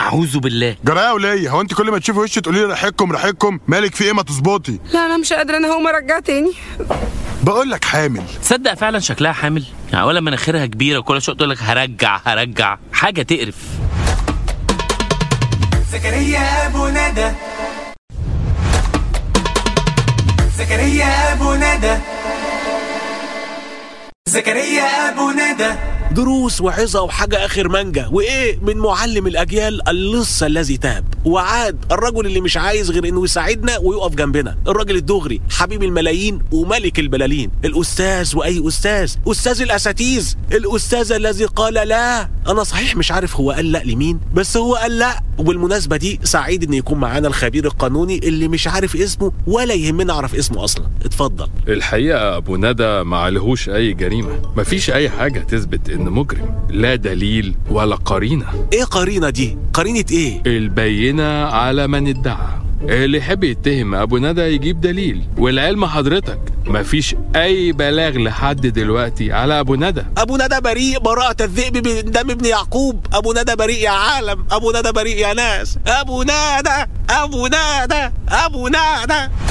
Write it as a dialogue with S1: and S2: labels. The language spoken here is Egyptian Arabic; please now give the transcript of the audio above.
S1: اعوذ بالله
S2: جرايه وليا هو انت كل ما تشوفي وشي تقولي لي ريحكم ريحكم مالك في ايه ما تظبطي
S3: لا انا مش قادره انا هقوم ارجع تاني
S2: بقول لك حامل
S1: تصدق فعلا شكلها حامل يعني ولا مناخيرها كبيره وكل شويه تقول لك هرجع هرجع حاجه تقرف
S4: زكريا أبو ندى زكريا أبو ندى زكريا أبو ندى
S5: دروس وعظة وحاجة آخر مانجا وإيه من معلم الأجيال اللص الذي تاب وعاد الرجل اللي مش عايز غير إنه يساعدنا ويقف جنبنا الراجل الدغري حبيب الملايين وملك البلالين الأستاذ وأي أستاذ أستاذ الأساتيز الأستاذ الذي قال لا أنا صحيح مش عارف هو قال لا لمين بس هو قال لا وبالمناسبة دي سعيد إن يكون معانا الخبير القانوني اللي مش عارف اسمه ولا يهمنا أعرف اسمه أصلا اتفضل
S6: الحقيقة أبو ندى ما عليهوش أي جريمة مفيش أي حاجة تثبت إنه مجرم لا دليل ولا قرينة
S5: إيه قرينة دي قرينة إيه
S6: البينة على من ادعى اللي يحب يتهم أبو ندى يجيب دليل والعلم حضرتك مفيش أي بلاغ لحد دلوقتي على أبو ندى
S5: أبو ندى بريء براءة الذئب من دم ابن يعقوب أبو ندى بريء يا عالم أبو ندى بريء يا ناس أبو ندى أبو ندى أبو ندى